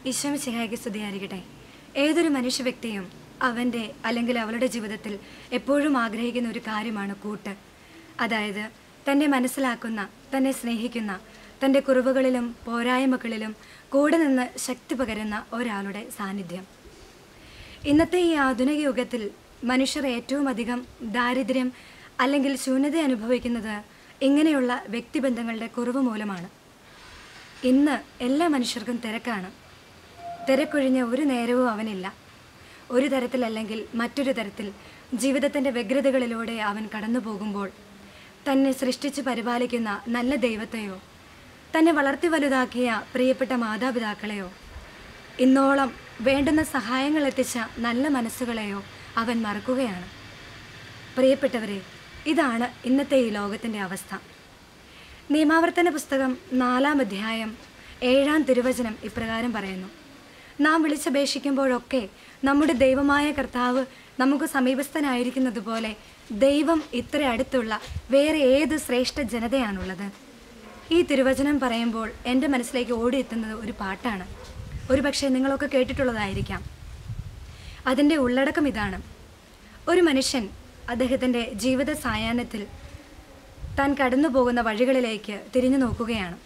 ഈശ്വമിശിഹായ്ക്ക് സ്തുതിയായിരിക്കട്ടെ ഏതൊരു മനുഷ്യ വ്യക്തിയും അവൻ്റെ അല്ലെങ്കിൽ അവളുടെ ജീവിതത്തിൽ എപ്പോഴും ആഗ്രഹിക്കുന്ന ഒരു കാര്യമാണ് കൂട്ട് അതായത് തന്നെ മനസ്സിലാക്കുന്ന തന്നെ സ്നേഹിക്കുന്ന തൻ്റെ കുറവുകളിലും പോരായ്മകളിലും കൂടെ നിന്ന് ശക്തി പകരുന്ന ഒരാളുടെ സാന്നിധ്യം ഇന്നത്തെ ഈ ആധുനിക യുഗത്തിൽ മനുഷ്യർ ഏറ്റവും അധികം ദാരിദ്ര്യം അല്ലെങ്കിൽ ശൂന്യത അനുഭവിക്കുന്നത് ഇങ്ങനെയുള്ള വ്യക്തിബന്ധങ്ങളുടെ കുറവ് മൂലമാണ് ഇന്ന് എല്ലാ മനുഷ്യർക്കും തിരക്കാണ് തിരക്കൊഴിഞ്ഞ ഒരു നേരവും അവനില്ല ഒരു തരത്തിലല്ലെങ്കിൽ മറ്റൊരു തരത്തിൽ ജീവിതത്തിൻ്റെ വ്യഗ്രതകളിലൂടെ അവൻ കടന്നു പോകുമ്പോൾ തന്നെ സൃഷ്ടിച്ച് പരിപാലിക്കുന്ന നല്ല ദൈവത്തെയോ തന്നെ വളർത്തി വലുതാക്കിയ പ്രിയപ്പെട്ട മാതാപിതാക്കളെയോ ഇന്നോളം വേണ്ടുന്ന സഹായങ്ങൾ എത്തിച്ച നല്ല മനസ്സുകളെയോ അവൻ മറക്കുകയാണ് പ്രിയപ്പെട്ടവരെ ഇതാണ് ഇന്നത്തെ ഈ ലോകത്തിൻ്റെ അവസ്ഥ നിയമാവർത്തന പുസ്തകം നാലാം അധ്യായം ഏഴാം തിരുവചനം ഇപ്രകാരം പറയുന്നു നാം വിളിച്ചപേക്ഷിക്കുമ്പോഴൊക്കെ നമ്മുടെ ദൈവമായ കർത്താവ് നമുക്ക് സമീപസ്ഥനായിരിക്കുന്നത് പോലെ ദൈവം ഇത്ര അടുത്തുള്ള വേറെ ഏത് ശ്രേഷ്ഠ ജനതയാണുള്ളത് ഈ തിരുവചനം പറയുമ്പോൾ എൻ്റെ മനസ്സിലേക്ക് ഓടിയെത്തുന്നത് ഒരു പാട്ടാണ് ഒരു പക്ഷേ നിങ്ങളൊക്കെ കേട്ടിട്ടുള്ളതായിരിക്കാം അതിൻ്റെ ഉള്ളടക്കം ഇതാണ് ഒരു മനുഷ്യൻ അദ്ദേഹത്തിൻ്റെ ജീവിത സായാഹ്നത്തിൽ താൻ കടന്നു പോകുന്ന വഴികളിലേക്ക് തിരിഞ്ഞു നോക്കുകയാണ്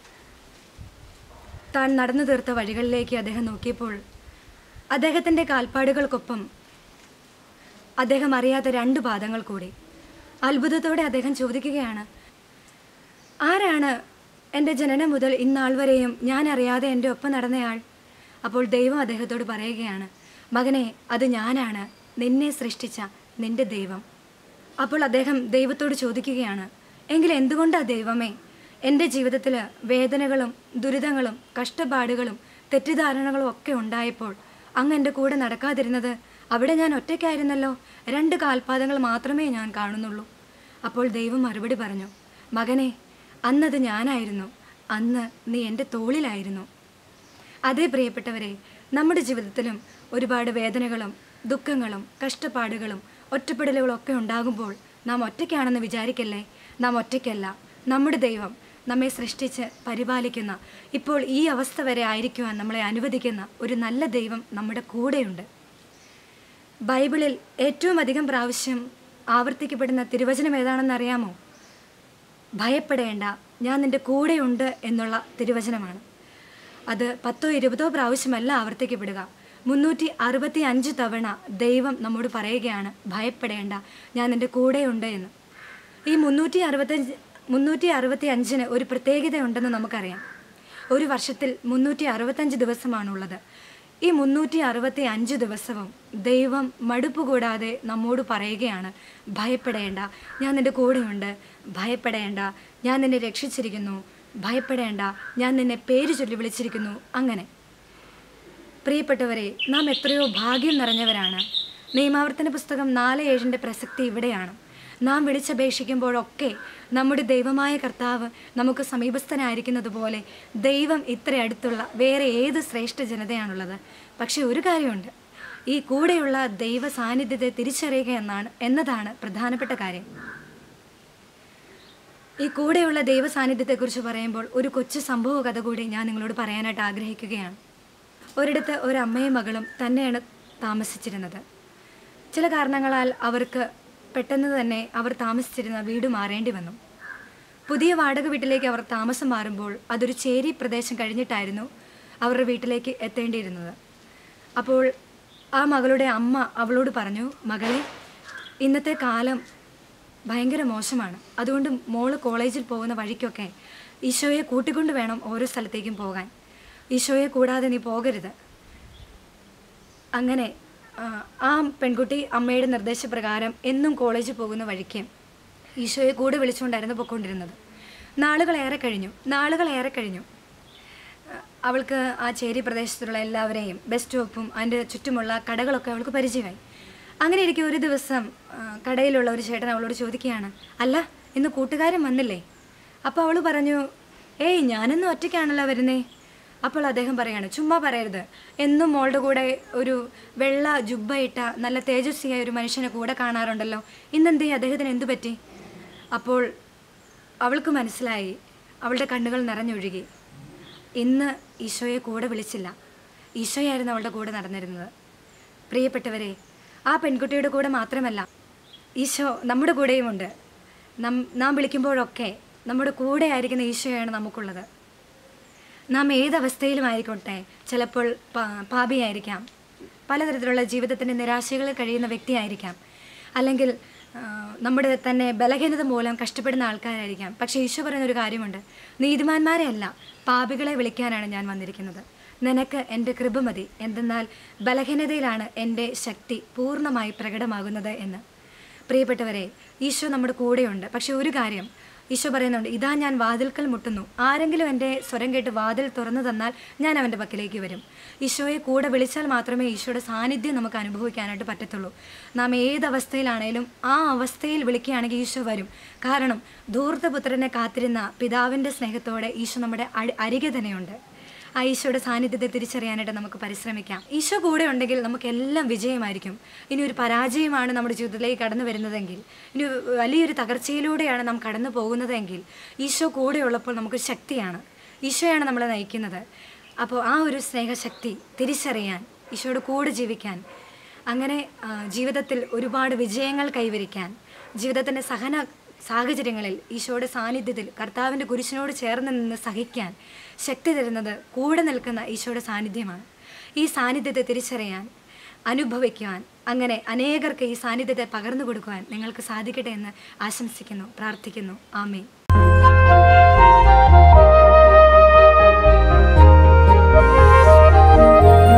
താൻ നടന്നു തീർത്ത വഴികളിലേക്ക് അദ്ദേഹം നോക്കിയപ്പോൾ അദ്ദേഹത്തിൻ്റെ കാൽപ്പാടുകൾക്കൊപ്പം അദ്ദേഹം അറിയാത്ത രണ്ട് പാദങ്ങൾ കൂടി അത്ഭുതത്തോടെ അദ്ദേഹം ചോദിക്കുകയാണ് ആരാണ് എൻ്റെ ജനനം മുതൽ ഇന്നാൾ വരെയും ഞാൻ അറിയാതെ എൻ്റെ ഒപ്പം നടന്നയാൾ അപ്പോൾ ദൈവം അദ്ദേഹത്തോട് പറയുകയാണ് മകനെ അത് ഞാനാണ് നിന്നെ സൃഷ്ടിച്ച നിന്റെ ദൈവം അപ്പോൾ അദ്ദേഹം ദൈവത്തോട് ചോദിക്കുകയാണ് എങ്കിൽ എന്തുകൊണ്ടാ ദൈവമേ എൻ്റെ ജീവിതത്തിൽ വേദനകളും ദുരിതങ്ങളും കഷ്ടപ്പാടുകളും തെറ്റിദ്ധാരണകളും ഒക്കെ ഉണ്ടായപ്പോൾ അങ്ങ് എൻ്റെ കൂടെ നടക്കാതിരുന്നത് അവിടെ ഞാൻ ഒറ്റയ്ക്കായിരുന്നല്ലോ രണ്ട് കാൽപാദങ്ങൾ മാത്രമേ ഞാൻ കാണുന്നുള്ളൂ അപ്പോൾ ദൈവം മറുപടി പറഞ്ഞു മകനെ അന്നത് ഞാനായിരുന്നു അന്ന് നീ എൻ്റെ തോളിലായിരുന്നു അതേ പ്രിയപ്പെട്ടവരെ നമ്മുടെ ജീവിതത്തിലും ഒരുപാട് വേദനകളും ദുഃഖങ്ങളും കഷ്ടപ്പാടുകളും ഒറ്റപ്പെടലുകളും ഒക്കെ ഉണ്ടാകുമ്പോൾ നാം ഒറ്റയ്ക്കാണെന്ന് വിചാരിക്കല്ലേ നാം ഒറ്റയ്ക്കല്ല നമ്മുടെ ദൈവം നമ്മെ സൃഷ്ടിച്ച് പരിപാലിക്കുന്ന ഇപ്പോൾ ഈ അവസ്ഥ വരെ ആയിരിക്കുവാൻ നമ്മളെ അനുവദിക്കുന്ന ഒരു നല്ല ദൈവം നമ്മുടെ കൂടെയുണ്ട് ബൈബിളിൽ ഏറ്റവും അധികം പ്രാവശ്യം ആവർത്തിക്കപ്പെടുന്ന തിരുവചനം ഏതാണെന്ന് അറിയാമോ ഭയപ്പെടേണ്ട ഞാൻ നിൻ്റെ കൂടെയുണ്ട് എന്നുള്ള തിരുവചനമാണ് അത് പത്തോ ഇരുപതോ പ്രാവശ്യമല്ല ആവർത്തിക്കപ്പെടുക മുന്നൂറ്റി അറുപത്തി അഞ്ച് തവണ ദൈവം നമ്മോട് പറയുകയാണ് ഭയപ്പെടേണ്ട ഞാൻ നിൻ്റെ കൂടെയുണ്ട് എന്ന് ഈ മുന്നൂറ്റി അറുപത്തഞ്ച് മുന്നൂറ്റി അറുപത്തി അഞ്ചിന് ഒരു പ്രത്യേകതയുണ്ടെന്ന് നമുക്കറിയാം ഒരു വർഷത്തിൽ മുന്നൂറ്റി അറുപത്തഞ്ച് ദിവസമാണുള്ളത് ഈ മുന്നൂറ്റി അറുപത്തി അഞ്ച് ദിവസവും ദൈവം മടുപ്പ് കൂടാതെ നമ്മോട് പറയുകയാണ് ഭയപ്പെടേണ്ട ഞാൻ നിൻ്റെ കൂടെയുണ്ട് ഭയപ്പെടേണ്ട ഞാൻ നിന്നെ രക്ഷിച്ചിരിക്കുന്നു ഭയപ്പെടേണ്ട ഞാൻ നിന്നെ പേര് ചൊല്ലി വിളിച്ചിരിക്കുന്നു അങ്ങനെ പ്രിയപ്പെട്ടവരെ നാം എത്രയോ ഭാഗ്യം നിറഞ്ഞവരാണ് നിയമാവർത്തന പുസ്തകം നാല് ഏഴിൻ്റെ പ്രസക്തി ഇവിടെയാണ് നാം വിളിച്ചപേക്ഷിക്കുമ്പോഴൊക്കെ നമ്മുടെ ദൈവമായ കർത്താവ് നമുക്ക് സമീപസ്ഥനായിരിക്കുന്നത് പോലെ ദൈവം ഇത്ര അടുത്തുള്ള വേറെ ഏത് ശ്രേഷ്ഠ ജനതയാണുള്ളത് പക്ഷെ ഒരു കാര്യമുണ്ട് ഈ കൂടെയുള്ള ദൈവ സാന്നിധ്യത്തെ തിരിച്ചറിയുക എന്നാണ് എന്നതാണ് പ്രധാനപ്പെട്ട കാര്യം ഈ കൂടെയുള്ള ദൈവ സാന്നിധ്യത്തെക്കുറിച്ച് പറയുമ്പോൾ ഒരു കൊച്ചു സംഭവ കഥ കൂടി ഞാൻ നിങ്ങളോട് പറയാനായിട്ട് ആഗ്രഹിക്കുകയാണ് ഒരിടത്ത് ഒരു അമ്മയും മകളും തന്നെയാണ് താമസിച്ചിരുന്നത് ചില കാരണങ്ങളാൽ അവർക്ക് പെട്ടെന്ന് തന്നെ അവർ താമസിച്ചിരുന്ന വീട് മാറേണ്ടി വന്നു പുതിയ വാടക വീട്ടിലേക്ക് അവർ താമസം മാറുമ്പോൾ അതൊരു ചേരി പ്രദേശം കഴിഞ്ഞിട്ടായിരുന്നു അവരുടെ വീട്ടിലേക്ക് എത്തേണ്ടിയിരുന്നത് അപ്പോൾ ആ മകളുടെ അമ്മ അവളോട് പറഞ്ഞു മകളെ ഇന്നത്തെ കാലം ഭയങ്കര മോശമാണ് അതുകൊണ്ട് മോള് കോളേജിൽ പോകുന്ന വഴിക്കൊക്കെ ഈശോയെ കൂട്ടിക്കൊണ്ട് വേണം ഓരോ സ്ഥലത്തേക്കും പോകാൻ ഈശോയെ കൂടാതെ നീ പോകരുത് അങ്ങനെ ആ, ആ പെൺകുട്ടി അമ്മയുടെ നിർദ്ദേശപ്രകാരം എന്നും കോളേജിൽ പോകുന്ന വഴിക്ക് ഈശോയെ കൂടെ വിളിച്ചുകൊണ്ടായിരുന്നു പൊയ്ക്കൊണ്ടിരുന്നത് നാളുകളേറെ കഴിഞ്ഞു നാളുകളേറെ കഴിഞ്ഞു ആ, അവൾക്ക് ആ ചേരി പ്രദേശത്തുള്ള എല്ലാവരെയും ബസ് സ്റ്റോപ്പും അതിൻ്റെ ചുറ്റുമുള്ള കടകളൊക്കെ അവൾക്ക് പരിചയമായി അങ്ങനെ ഇരിക്കും ഒരു ദിവസം ആ, കടയിലുള്ള ഒരു ചേട്ടൻ അവളോട് ചോദിക്കുകയാണ് അല്ല ഇന്ന് കൂട്ടുകാരൻ വന്നില്ലേ അപ്പോൾ അവൾ പറഞ്ഞു ഏയ് ഞാനിന്ന് ഒറ്റയ്ക്കാണല്ലോ വരുന്നേ അപ്പോൾ അദ്ദേഹം പറയാണ് ചുമ്മാ പറയരുത് എന്നും മോളുടെ കൂടെ ഒരു വെള്ള ജുബ്ബ ഇട്ട നല്ല തേജസ്വിയായ ഒരു മനുഷ്യനെ കൂടെ കാണാറുണ്ടല്ലോ ഇന്നെന്തേ അദ്ദേഹത്തിന് എന്തു പറ്റി അപ്പോൾ അവൾക്ക് മനസ്സിലായി അവളുടെ കണ്ണുകൾ നിറഞ്ഞൊഴുകി ഇന്ന് ഈശോയെ കൂടെ വിളിച്ചില്ല ഈശോയായിരുന്നു അവളുടെ കൂടെ നടന്നിരുന്നത് പ്രിയപ്പെട്ടവരെ ആ പെൺകുട്ടിയുടെ കൂടെ മാത്രമല്ല ഈശോ നമ്മുടെ കൂടെയുമുണ്ട് നം നാം വിളിക്കുമ്പോഴൊക്കെ നമ്മുടെ കൂടെ ആയിരിക്കുന്ന ഈശോയാണ് നമുക്കുള്ളത് നാം ഏതവസ്ഥയിലും ആയിക്കോട്ടെ ചിലപ്പോൾ പാ- പാപിയായിരിക്കാം പലതരത്തിലുള്ള ജീവിതത്തിൻ്റെ നിരാശകളിൽ കഴിയുന്ന വ്യക്തിയായിരിക്കാം അല്ലെങ്കിൽ ആ, നമ്മുടെ തന്നെ ബലഹീനത മൂലം കഷ്ടപ്പെടുന്ന ആൾക്കാരായിരിക്കാം പക്ഷേ ഈശോ പറയുന്ന ഒരു കാര്യമുണ്ട് നീതിമാന്മാരെ അല്ല പാപികളെ വിളിക്കാനാണ് ഞാൻ വന്നിരിക്കുന്നത് നിനക്ക് എൻ്റെ കൃപ മതി എന്തെന്നാൽ ബലഹീനതയിലാണ് എൻ്റെ ശക്തി പൂർണ്ണമായി പ്രകടമാകുന്നത് എന്ന് പ്രിയപ്പെട്ടവരെ ഈശോ നമ്മുടെ കൂടെയുണ്ട് പക്ഷെ ഒരു കാര്യം ഈശോ പറയുന്നുണ്ട് ഇതാ ഞാൻ വാതിൽക്കൽ മുട്ടുന്നു ആരെങ്കിലും എൻ്റെ സ്വരം കേട്ട് വാതിൽ തുറന്നു തന്നാൽ ഞാൻ അവൻ്റെ പക്കലേക്ക് വരും ഈശോയെ കൂടെ വിളിച്ചാൽ മാത്രമേ ഈശോയുടെ സാന്നിധ്യം നമുക്ക് അനുഭവിക്കാനായിട്ട് പറ്റത്തുള്ളൂ നാം ഏതവസ്ഥയിലാണേലും ആ അവസ്ഥയിൽ വിളിക്കുകയാണെങ്കിൽ ഈശോ വരും കാരണം ധൂർത്തപുത്രനെ കാത്തിരുന്ന പിതാവിൻ്റെ സ്നേഹത്തോടെ ഈശോ നമ്മുടെ അരി- അരികെ തന്നെയുണ്ട് ആ ഈശോയുടെ സാന്നിധ്യത്തെ തിരിച്ചറിയാനായിട്ട് നമുക്ക് പരിശ്രമിക്കാം ഈശോ കൂടെ ഉണ്ടെങ്കിൽ നമുക്കെല്ലാം വിജയമായിരിക്കും ഇനി ഒരു പരാജയമാണ് നമ്മുടെ ജീവിതത്തിലേക്ക് കടന്നു വരുന്നതെങ്കിൽ ഇനി വലിയൊരു തകർച്ചയിലൂടെയാണ് നാം കടന്നു പോകുന്നതെങ്കിൽ ഈശോ കൂടെ ഉള്ളപ്പോൾ നമുക്ക് ശക്തിയാണ് ഈശോയാണ് നമ്മളെ നയിക്കുന്നത് അപ്പോൾ ആ ഒരു സ്നേഹശക്തി തിരിച്ചറിയാൻ ഈശോയുടെ കൂടെ ജീവിക്കാൻ അങ്ങനെ ആ, ജീവിതത്തിൽ ഒരുപാട് വിജയങ്ങൾ കൈവരിക്കാൻ ജീവിതത്തിൻ്റെ സഹന സാഹചര്യങ്ങളിൽ ഈശോയുടെ സാന്നിധ്യത്തിൽ കർത്താവിൻ്റെ കുരിശിനോട് ചേർന്ന് നിന്ന് സഹിക്കാൻ ശക്തി തരുന്നത് കൂടെ നിൽക്കുന്ന ഈശോയുടെ സാന്നിധ്യമാണ് ഈ സാന്നിധ്യത്തെ തിരിച്ചറിയാൻ അനുഭവിക്കുവാൻ അങ്ങനെ അനേകർക്ക് ഈ സാന്നിധ്യത്തെ പകർന്നു കൊടുക്കുവാൻ നിങ്ങൾക്ക് സാധിക്കട്ടെ എന്ന് ആശംസിക്കുന്നു പ്രാർത്ഥിക്കുന്നു ആമേ